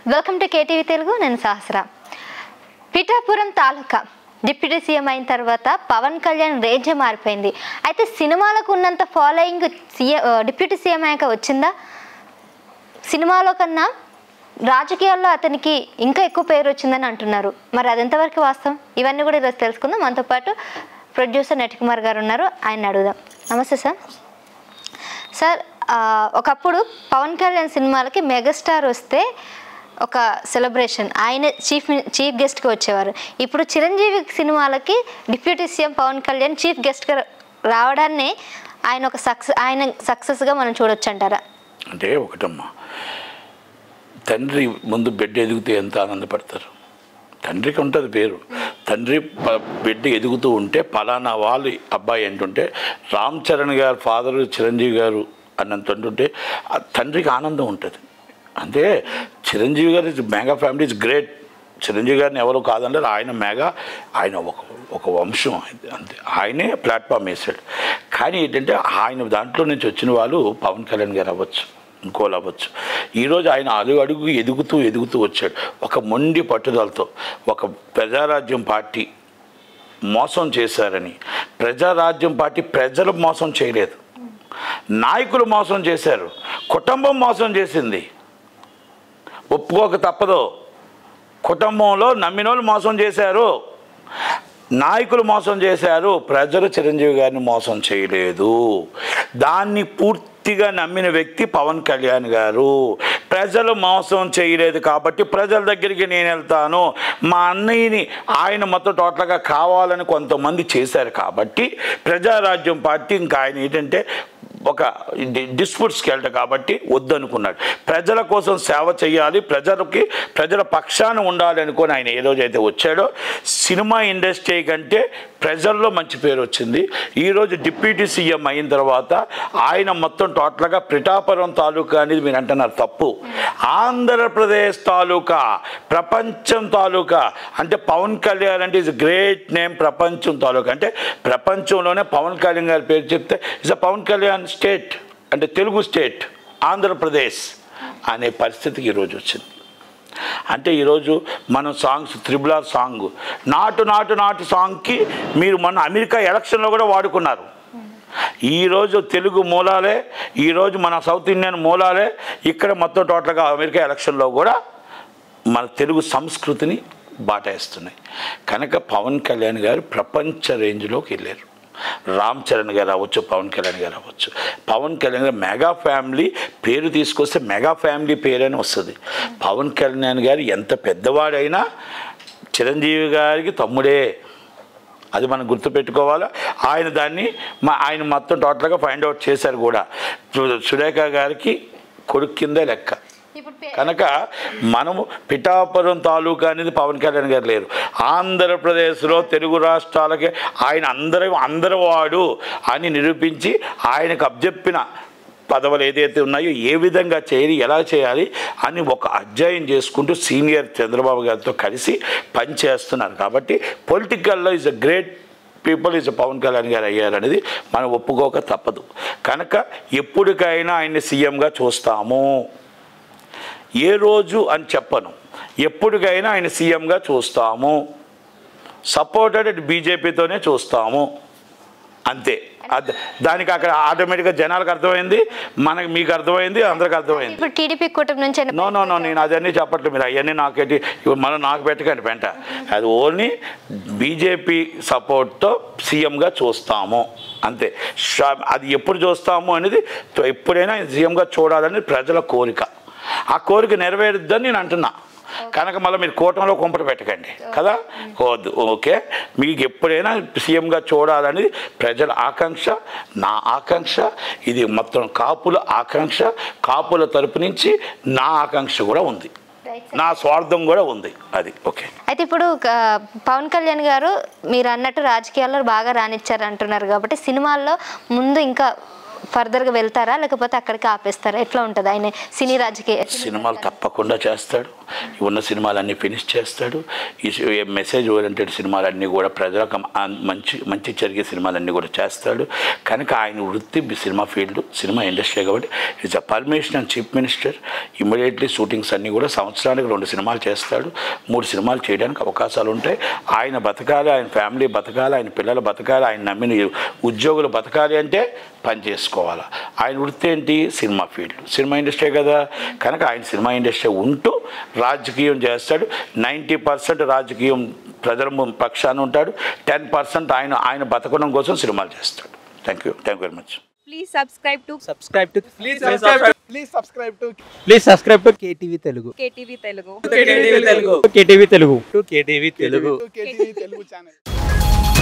Welcome to KTV Telugu నేను Sahasra Pithapuram taluka deputy CM అయిన తర్వాత పవన్ కళ్యాణ్ రేంజే మారిపోయింది అయితే సినిమాలకు ఉన్నంత ఫాలోయింగ్ సీఎం డిప్యూటీ సీఎం అయ్యాక వచ్చిందా సినిమాలో కన్నా రాజకీయాల్లో అతనికి ఇంకా ఎక్కువ పేరు వచ్చిందని అంటున్నారు మరి అది ఎంతవరకు వాస్తవం ఇవన్నీ కూడా ఈరోజు తెలుసుకుందాం మనతో పాటు ప్రొడ్యూసర్ నటికుమార్ గారు ఉన్నారు ఆయన అడుగుదాం నమస్తే సార్ సార్ ఆ, ఒకప్పుడు పవన్ కళ్యాణ్ సినిమాలకి మెగాస్టార్ వస్తే ఒక సెలబ్రేషన్ ఆయన చీఫ్ మిని- చీఫ్ గెస్ట్గా వచ్చేవారు ఇప్పుడు చిరంజీవి సినిమాలకి deputy CM Pawan Kalyan chief గెస్ట్గా రావడాన్ని ఆయన ఒక సక్సెస్ ఆయన సక్సెస్గా మనం చూడొచ్చు అంటారా అంటే ఒకటమ్మా తండ్రి ముందు బిడ్డ ఎదిగితే ఎంత ఆనందపడతారు తండ్రికి ఉంటుంది పేరు తండ్రి ప- బిడ్డ ఎదుగుతూ ఉంటే పలానా వాళ్ళు అబ్బాయి అంటుంటే రామ్ చరణ్ గారు ఫాదరు చిరంజీవి గారు అన్నంత అంటుంటే ఆ తండ్రికి ఆనందం ఉంటుంది అంటే Chiranjeevi garu is mega family is great Chiranjeevi గారిని ఎవరు కాదన్నారు ఆయన మెగా ఆయన ఒక ఒక వంశం ఆయన- అంతే ఆయనే ప్లాట్ఫామ్ వేశాడు కానీ ఏంటంటే ఆయన దాంట్లో నుంచి వచ్చిన వాళ్ళు పవన్ కళ్యాణ్ గారు అవ్వచ్చు ఇంకోలు అవ్వచ్చు ఈరోజు ఆయన అడుగు అడుగు ఎదుగుతూ ఎదుగుతూ వచ్చాడు ఒక మొండి పట్టుదలతో ఒక ప్రజారాజ్యం పార్టీ మోసం చేశారని ప్రజారాజ్యం పార్టీ ప్రజలు మోసం చేయలేదు నాయకులు మోసం చేశారు కుటుంబం మోసం చేసింది ఒప్పుకోక తప్పదు కుటుంబంలో నమ్మినోళ్ళు మోసం చేశారు నాయకులు మోసం చేశారు ప్రజలు చిరంజీవి గారిని మోసం చేయలేదు దాన్ని పూర్తిగా నమ్మిన వ్యక్తి పవన్ కళ్యాణ్ గారు ప్రజలు మోసం చేయలేదు కాబట్టి ప్రజల దగ్గరికి నేను వెళ్తాను మా అన్నయ్యని ఆయన మొత్తం టోటల్గా కావాలని కొంతమంది చేశారు కాబట్టి ప్రజారాజ్యం పార్టీ ఇంకా ఆయన ఏంటంటే ఒక డిస్ప్యూట్స్కి వెళ్ళట కాబట్టి వద్దనుకున్నాడు ప్రజల కోసం సేవ చేయాలి ప్రజలకి ప్రజల పక్షాన ఉండాలి అనుకొని ఆయన ఏ రోజైతే వచ్చాడో సినిమా ఇండస్ట్రీ కంటే ప్రజల్లో మంచి పేరు వచ్చింది ఈరోజు డిప్యూటీ సీఎం అయిన తర్వాత ఆయన మొత్తం టోటల్గా పిఠాపురం తాలూకా అనేది మీరు అంటున్నారు తప్పు ఆంధ్రప్రదేశ్ తాలూకా ప్రపంచం తాలూకా అంటే పవన్ కళ్యాణ్ అంటే ఇస్ గ్రేట్ నేమ్ ప్రపంచం తాలూకా అంటే ప్రపంచంలోనే పవన్ కళ్యాణ్ గారి పేరు చెప్తే is a Pawan Kalyan state అంటే తెలుగు స్టేట్ ఆంధ్రప్రదేశ్ అనే పరిస్థితికి ఈరోజు వచ్చింది అంటే ఈరోజు మనం సాంగ్స్ త్రిబుల్ ఆర్ సాంగ్ నాటు నాటు నాటు సాంగ్కి మీరు మొన్న అమెరికా ఎలక్షన్లో కూడా వాడుకున్నారు ఈరోజు తెలుగు మూలాలే ఈరోజు మన సౌత్ ఇండియన్ మూలాలే ఇక్కడ మొత్తం టోటల్గా అమెరికా ఎలక్షన్లో కూడా మన తెలుగు సంస్కృతిని బాటేస్తున్నాయి కనుక పవన్ కళ్యాణ్ గారు ప్రపంచ రేంజ్లోకి వెళ్ళారు రామ్ చరణ్ గారు అవ్వచ్చు పవన్ కళ్యాణ్ గారు అవ్వచ్చు పవన్ కళ్యాణ్ గారు మెగా ఫ్యామిలీ పేరు తీసుకొస్తే మెగా ఫ్యామిలీ పేరని వస్తుంది పవన్ కళ్యాణ్ గారు ఎంత పెద్దవాడైనా చిరంజీవి గారికి తమ్ముడే అది మనం గుర్తుపెట్టుకోవాలా ఆయన దాన్ని మా ఆయన మొత్తం టోటల్గా ఫైండ్ అవుట్ చేశారు కూడా సు- సురేఖ గారికి కొడుకు కిందే లెక్క కనుక మనము పిఠాపురం తాలూకా అనేది పవన్ కళ్యాణ్ గారు లేరు ఆంధ్రప్రదేశ్లో తెలుగు రాష్ట్రాలకి ఆయన అందరూ అందరి వాడు అని నిరూపించి ఆయనకు అబ్జెప్పిన పదవులు ఏదైతే ఉన్నాయో ఏ విధంగా చేయాలి ఎలా చేయాలి అని ఒక అధ్యయనం చేసుకుంటూ సీనియర్ చంద్రబాబు గారితో కలిసి పనిచేస్తున్నారు కాబట్టి పొలిటికల్లో is a great people is Pawan Kalyan garu అయ్యారనేది మనం ఒప్పుకోక తప్పదు కనుక ఎప్పటికైనా ఆయన్ని సీఎంగా చూస్తాము ఏ రోజు అని చెప్పను ఎప్పటికైనా ఆయన సీఎంగా చూస్తాము సపోర్టెడ్ బీజేపీతోనే చూస్తాము అంతే అద్- దానికి అక్కడ ఆటోమేటిక్గా జనాలకు అర్థమైంది మనకి మీకు అర్థమైంది అందరికి అర్థమైంది ఇప్పుడు టీడీపీ కూటమి నుంచి నో నో నో నేను అదన్నీ చెప్పట్లేదు మీరు అవన్నీ నాకేంటి ఇప్పుడు మనం నాకు పెట్టకండి పెంట అది ఓన్లీ బీజేపీ సపోర్ట్తో సీఎంగా చూస్తాము అంతే షా- అది ఎప్పుడు చూస్తాము అనేది తో- ఎప్పుడైనా సీఎంగా చూడాలని ప్రజల కోరిక ఆ కోరిక నెరవేరుద్దని నేను అంటున్నా కనుక మళ్ళీ మీరు కూటమిలో కుంపట పెట్టకండి కదా వద్దు ఓకే మీకు ఎప్పుడైనా సీఎంగా చూడాలని ప్రజల ఆకాంక్ష నా ఆకాంక్ష ఇది మొత్తం కాపుల ఆకాంక్ష కాపుల తరపు నుంచి నా ఆకాంక్ష కూడా ఉంది నా స్వార్థం కూడా ఉంది అది ఓకే అయితే ఇప్పుడు ఆ, పవన్ కళ్యాణ్ గారు మీరు అన్నట్టు రాజకీయాల్లో బాగా రాణించారు అంటున్నారు కాబట్టి సినిమాల్లో ముందు ఇంకా ఫర్దర్గా వెళ్తారా లేకపోతే అక్కడికి ఆపేస్తారా ఎట్లా ఉంటుంది ఆయన సినీ రాజకీయ సినిమాలు తప్పకుండా చేస్తాడు ఉన్న సినిమాలన్నీ ఫినిష్ చేస్తాడు ఈ సి- ఈ మెసేజ్ ఓరియంటెడ్ సినిమాలన్నీ కూడా ప్రజలకు ఆ మంచి మంచి జరిగే సినిమాలన్నీ కూడా చేస్తాడు కనుక ఆయన వృత్తి బి- సినిమా ఫీల్డ్ సినిమా ఇండస్ట్రీ కాబట్టి is a permission and chief minister immediately shootings అన్నీ కూడా సంవత్సరానికి రెండు సినిమాలు చేస్తాడు మూడు సినిమాలు చేయడానికి అవకాశాలు ఉంటాయి ఆయన బతకాలి ఆయన ఫ్యామిలీ బతకాలి ఆయన పిల్లలు బతకాలి ఆయన నమ్మిన ఉద్యోగులు బతకాలి అంటే పని చేసుకోవాలి ఆయన వృత్తి ఏంటి సినిమా ఫీల్డ్ సినిమా ఇండస్ట్రీ కదా కనుక ఆయన సినిమా ఇండస్ట్రీ ఉంటూ రాజకీయం చేస్తాడు నైంటీ పర్సెంట్ రాజకీయం ప్రజల ము- పక్షాన ఉంటాడు టెన్ పర్సెంట్ ఆయన ఆయన బతకడం కోసం సినిమాలు చేస్తాడు thank you thank you very much Please subscribe to subscribe to Please subscribe to please subscribe to please subscribe to KTV Telugu KTV Telugu. KTV Telugu to KTV Telugu KTV Telugu channel.